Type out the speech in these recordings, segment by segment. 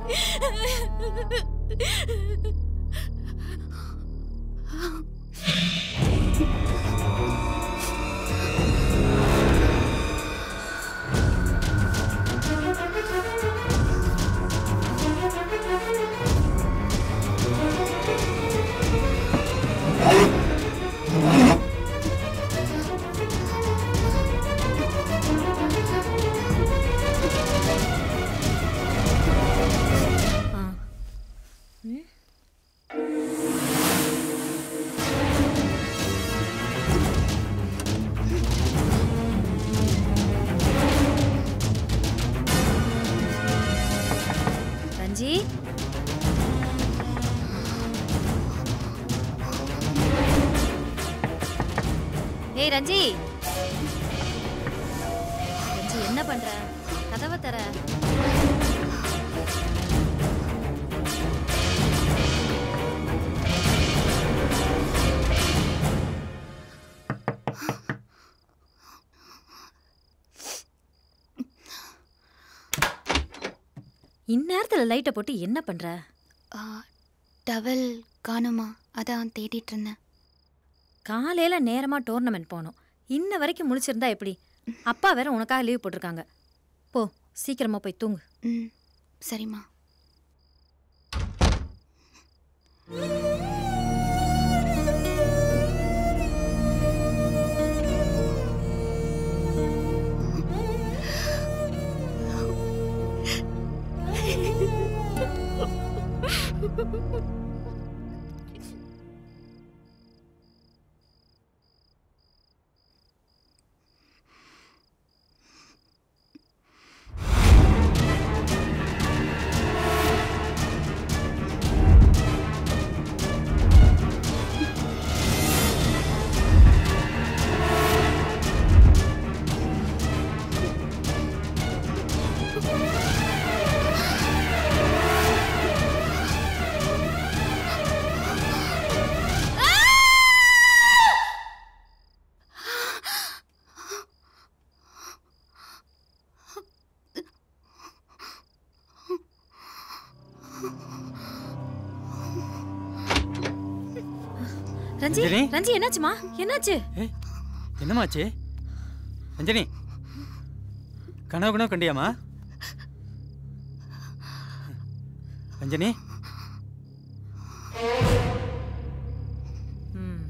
ரஞ்சி ஏய் ரஞ்சி ரஞ்சி என்ன பண்ற கதவை தர இந்நேரத்துல லைட்டை போட்டு என்ன பண்ற டவல் காணுமா அதான் தேடிட்டு இருந்தேன் காலையில நேரமா டோர்னமெண்ட் போகணும் இன்ன வரைக்கும் முழிச்சிருந்தா எப்படி அப்பா வேற உனக்காக லீவ் போட்டிருக்காங்க போ சீக்கிரமா போய் தூங்கு ம் சரிம்மா ரஞ்சி ரஞ்சினி? ரஞ்சி என்னாச்சுமா என்னாச்சு என்னமாச்சு ரஞ்சனி கனவு கனவு கண்டியாமா ரஞ்சனி ம்.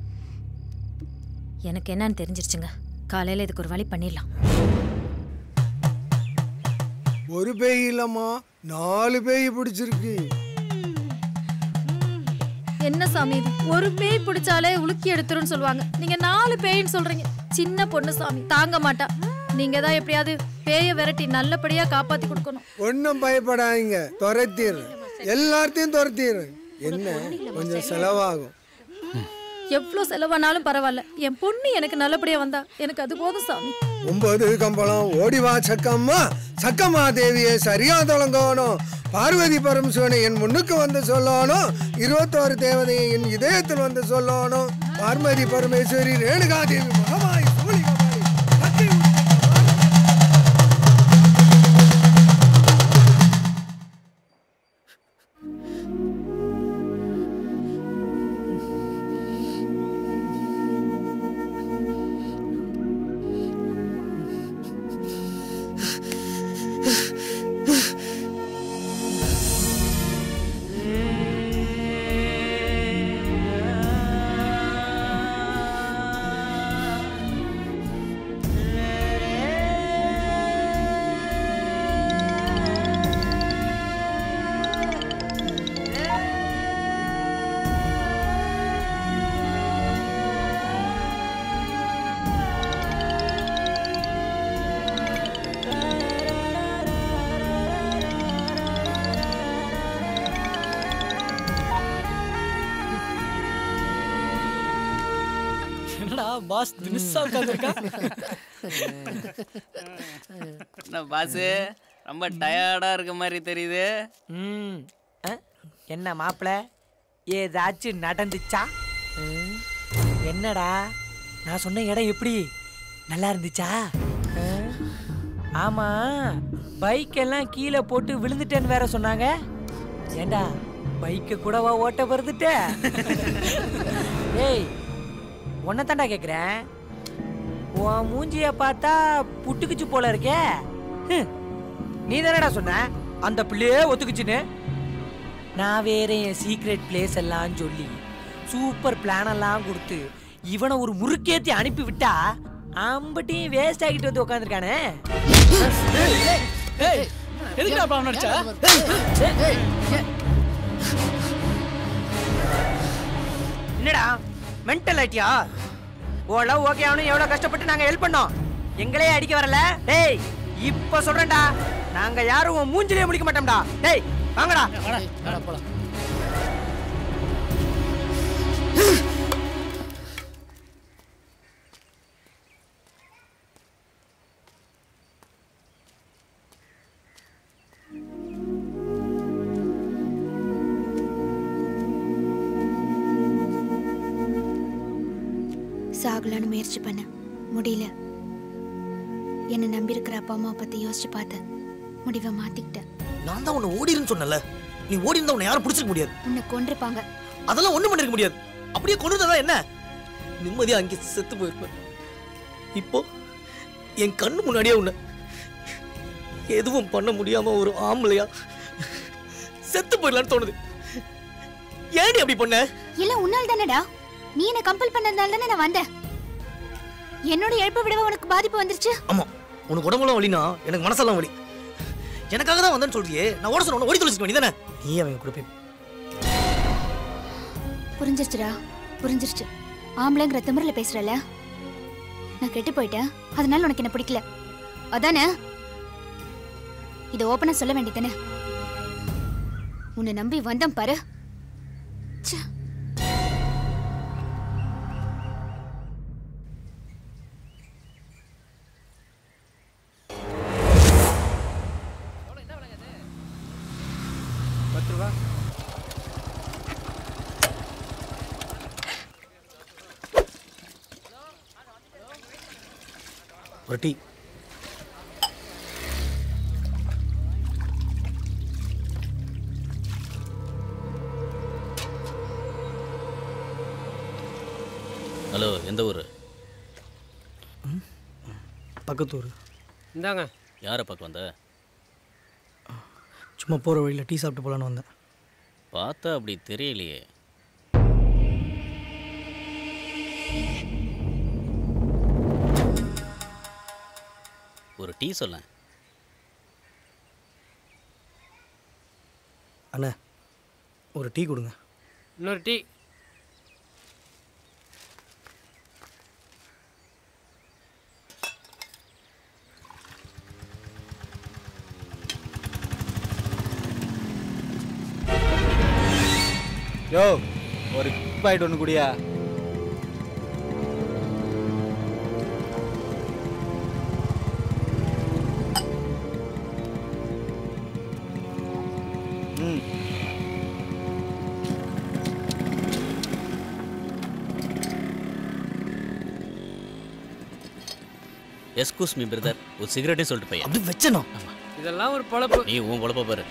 எனக்கு என்னன்னு தெரிஞ்சிருச்சுங்க காலையில இதுக்கு ஒரு வழி பண்ணிடலாம் ஒரு பேய் இல்லம்மா நாலு பேய் பிடிச்சிருக்கு என்ன சாமி இது ஒரு பேய் பிடிச்சாலே உலுக்கி எடுத்துருன்னு சொல்லுவாங்க நீங்க நாலு பேய்ன்னு சொல்றீங்க சின்ன பொண்ணு சாமி தாங்க மாட்டா நீங்க தான் எப்படியாவது பேயை விரட்டி நல்லபடியா காப்பாத்தி கொடுக்கணும் ஒன்றும் பயப்படாதீங்க துரத்திடுறேன் எல்லாத்தையும் துரத்திடுறேன் என்ன கொஞ்சம் செலவாகும் எவ்வளோ செலவானாலும் பரவாயில்ல என் பொண்ணு எனக்கு நல்லபடியா வந்தா எனக்கு அது போதும் சாமி ஒன்பது கம்பளம் ஓடிவா சக்கம்மா சக்கம்மா தேவியை சரியா தொடங்கணும் பார்வதி பரமசிவனை என் முன்னுக்கு வந்து சொல்லணும் இருபத்தோரு தேவதையை என் இதயத்தில் வந்து சொல்லணும் பார்வதி பரமேஸ்வரி ரேணுகா தேவி மகமாய் சூலிகமாய் சக்தி என்னடா பாஸ் தினுசா உட்காந்துருக்கா என்ன பாசு ரொம்ப டயர்டா இருக்க மாதிரி தெரியுது ம் அ, என்ன மாப்பிள ஏதாச்சும் நடந்துச்சா ம், என்னடா நான் சொன்ன இடம் எப்படி நல்லா இருந்துச்சா ஆ? ஆமா பைக் எல்லாம் கீழே போட்டு விழுந்துட்டேன்னு வேற சொன்னாங்க ஏண்டா பைக்கை கூடவா ஓட்ட வருதுட்ட ஏய் உன்னை தாண்டா கேக்குறேன் உன் மூஞ்சிய பார்த்தா புட்டுக்குச்சு போல இருக்கே ஹம். நீ தானடா சொன்ன அந்த பிள்ளையே ஒத்துக்குச்சுன்னு நான் வேற என் சீக்ரெட் பிளேஸ் எல்லாம் சொல்லி சூப்பர் பிளான் எல்லாம் கொடுத்து இவனை ஒரு முறுக்கேத்தி அனுப்பி விட்டா அம்பட்டியும் வேஸ்ட் ஆகிட்டு வந்து உட்காந்துருக்கானே எதுக்கு நான் நடிச்சா என்னடா மென்டல் ஆயிட்டியா ஓலாம் ஓகே ஆகணும் எவ்வளவு கஷ்டப்பட்டு நாங்க ஹெல்ப் பண்ணோம் எங்களே அடிக்க வரல டேய் இப்ப சொல்றேன்டா நாங்க யாரும் உன் மூஞ்சிலே முடிக்க மாட்டோம்டா டேய் வாங்கடா போலாம் சாகலான்னு முயற்சி பண்ணேன் முடியல என்னை நம்பியிருக்கிற அப்பா அம்மாவை பற்றி யோசிச்சு பார்த்தேன் முடிவை மாற்றிக்கிட்டேன் நான் தான் உன்னை ஓடிருன்னு சொன்னல நீ ஓடி இருந்தா உன்னை யாரும் பிடிச்சிக்க முடியாது உன்னை கொண்டிருப்பாங்க அதெல்லாம் ஒண்ணும் பண்ணிருக்க முடியாது அப்படியே கொண்டுதா என்ன நிம்மதியா அங்கே செத்து போயிருப்பேன் இப்போ என் கண்ணு முன்னாடியே உன்னை எதுவும் பண்ண முடியாம ஒரு ஆம்பளையா செத்து போயிடலான்னு தோணுது ஏன்டி அப்படி பண்ண இல்ல உன்னால் தானடா நீ என்ன கம்பல் பண்ணதுனால தானே நான் வந்தேன் என்னோட இழப்பை விடவா உனக்கு பாதிப்பு வந்துருச்சு ஆமா உனக்கு உடம்புலாம் வலினா எனக்கு மனசெல்லாம் வலி எனக்காக தான் வந்தேன்னு சொல்றியே நான் ஓட சொன்ன ஓடி தொலைச்சிக்க வேண்டியதானே நீ அவங்க கூட போய் புரிஞ்சிருச்சுடா புரிஞ்சிருச்சு ஆம்பளைங்கிற திமிரில் பேசுறல நான் கெட்டு போயிட்டேன் அதனால உனக்கு என்ன பிடிக்கல அதானே இதை ஓப்பனா சொல்ல வேண்டியதானே உன்னை நம்பி வந்தேன் பாரு ச்சே. பத்து ரூபா ஒரு டீ ஹலோ எந்த ஊர் பக்கத்தூர் இந்தாங்க யாரை பார்க்க வந்த சும்மா போகிற வழியில் டீ சாப்பிட்டு போகலான்னு வந்தேன் பார்த்தா அப்படி தெரியலையே ஒரு டீ சொல்ல அண்ணே ஒரு டீ கொடுங்க இன்னொரு டீ யோ ஒரு பாயிட் ஒன்று குடியா ம் எஸ்கூஸ் மீ பிரதர் ஒரு சிகரெட்டே சொல்லிட்டு பையன் அப்படி வச்சனோ இதெல்லாம் ஒரு பொழப்பு நீ உன் குழப்ப பாரு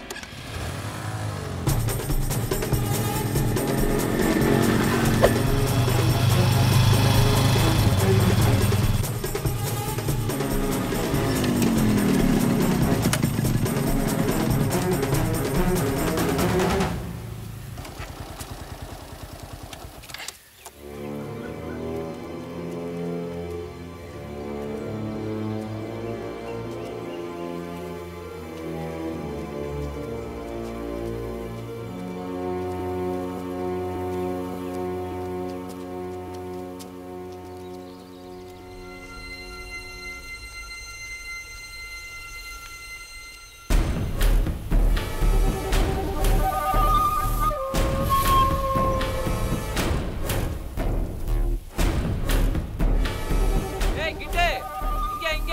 ஏய் கிட்டு இங்க இங்க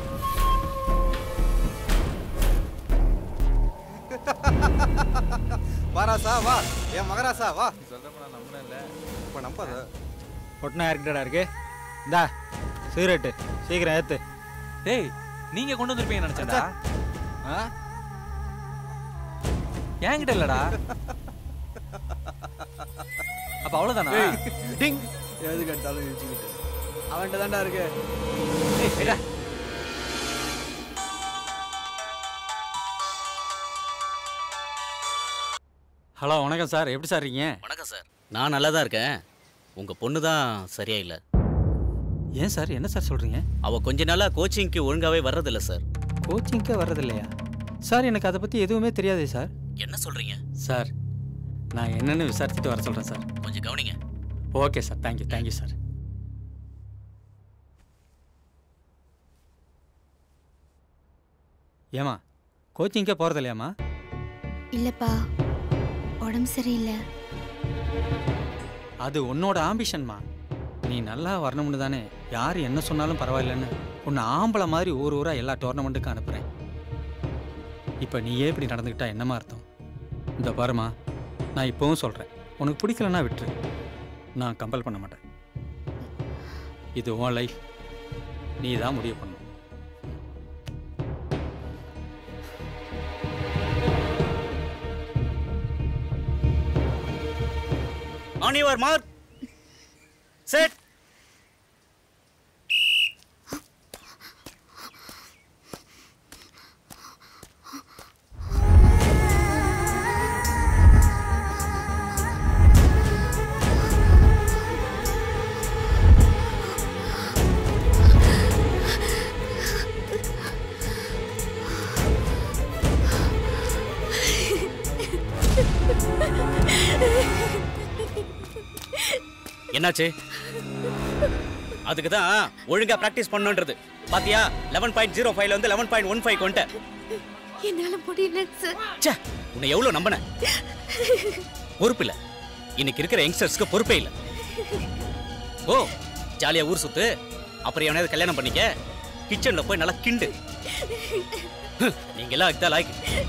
வாராசா வா என் மகராசா வா சொல்றேன் நான் நம்பினேன் இல்லை இப்போ நம்பாத ஒட்டினா யாருக்கிட்டடா இருக்கு இந்தா சிகரெட்டு சீக்கிரம் ஏத்து டேய் நீங்க கொண்டு வந்திருப்பீங்க நினைச்சேன்டா ஆ? என்கிட்ட இல்லடா அப்ப அவ்வளவுதானா டிங் எது கேட்டாலும் இழுச்சுக்கிட்டு அவன்கிட்ட தான்டா இருக்கு ஏய், ஏடா. ஹலோ வணக்கம் சார் எப்படி சார் இருக்கீங்க வணக்கம் சார் நான் நல்லா தான் இருக்கேன் உங்க பொண்ணு தான் சரியா இல்ல ஏன் சார் என்ன சார் சொல்றீங்க அவ கொஞ்ச நாளா கோச்சிங்க்கு ஒழுங்காவே வர்றதில்ல சார் கோச்சிங்க்கே வர்றதில்லையா சார் எனக்கு அதை பற்றி எதுவுமே தெரியாதே சார் என்ன சொல்றீங்க சார் நான் என்னன்னு விசாரிச்சுட்டு வர சொல்கிறேன் சார் கொஞ்சம் கவனிங்க okay sir thank you thank you sir ஏமா கோச்சிங்க்கே போகிறதில்லையாம்மா இல்லப்பா உடம்பு சரியில்லை அது உன்னோட ஆம்பிஷன்மா நீ நல்லா வரணும்னு தானே யார் என்ன சொன்னாலும் பரவாயில்லைன்னு உன்னை ஆம்பளை மாதிரி ஊர் ஊரா எல்லா டோர்னமெண்ட்டுக்கும் அனுப்புகிறேன் இப்போ நீயே இப்படி நடந்துக்கிட்டா என்னமா அர்த்தம் இந்த பாருமா நான் இப்போவும் சொல்கிறேன் உனக்கு பிடிக்கலன்னா விட்டுரு நான் கம்பல் பண்ண மாட்டேன் இது உன் லைஃப் நீ தான் முடிவு பண்ணணும் ஆன் யுவர் மார்க் செட் என்னாச்சு அதுக்கு தான் ஒழுங்கா பிராக்டிஸ் பண்ணணுன்றது பாத்தியா லெவன் பாயிண்ட் ஜீரோ ஃபைவ்ல வந்து லெவன் பாயிண்ட் ஒன் ஃபைவ் கொண்ட என்னால முடியல சார் ச்சே உன்னை எவ்வளவு நம்பினேன் பொறுப்பு இல்ல இன்னைக்கு இருக்கிற யங்ஸ்டர்ஸ்க்கு பொறுப்பே இல்ல ஓ ஜாலியா ஊர் சுத்து அப்புறம் எவனையாவது கல்யாணம் பண்ணிக்க கிச்சன்ல போய் நல்லா கிண்டு ஹம், நீங்க எல்லாம் அதுதான் லாய்க்கு